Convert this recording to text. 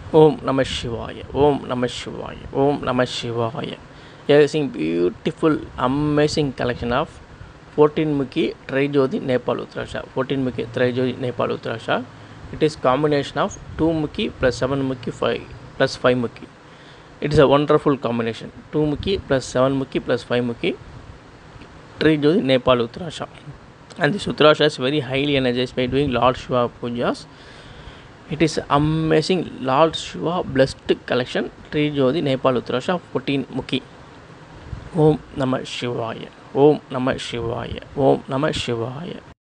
ஓம் நம சிவாய ஓம் நம சிவாய ஓம் நம சிவாய ஏசிங் beautiful amazing collection of fourteen முக்கி ட்ரைஜோதி நேபாள் உத்ராஷா ஃபோர்டீன் முக்கி ட்ரைஜோதி நேபாள் உத்ராஷா it is combination of two முக்கி ப்ளஸ் செவன் முக்கி ஃபைவ் ப்ளஸ் ஃபைவ் முக்கி it is a wonderful combination 2 mukhi plus 7 mukhi plus 5 mukhi tree jodi nepal utrasha and this utrasha is very highly energized by doing lord shiva pujas it is amazing lord shiva blessed collection tree jodi nepal utrasha 14 mukhi om namah shivaya om namah shivaya om namah shivaya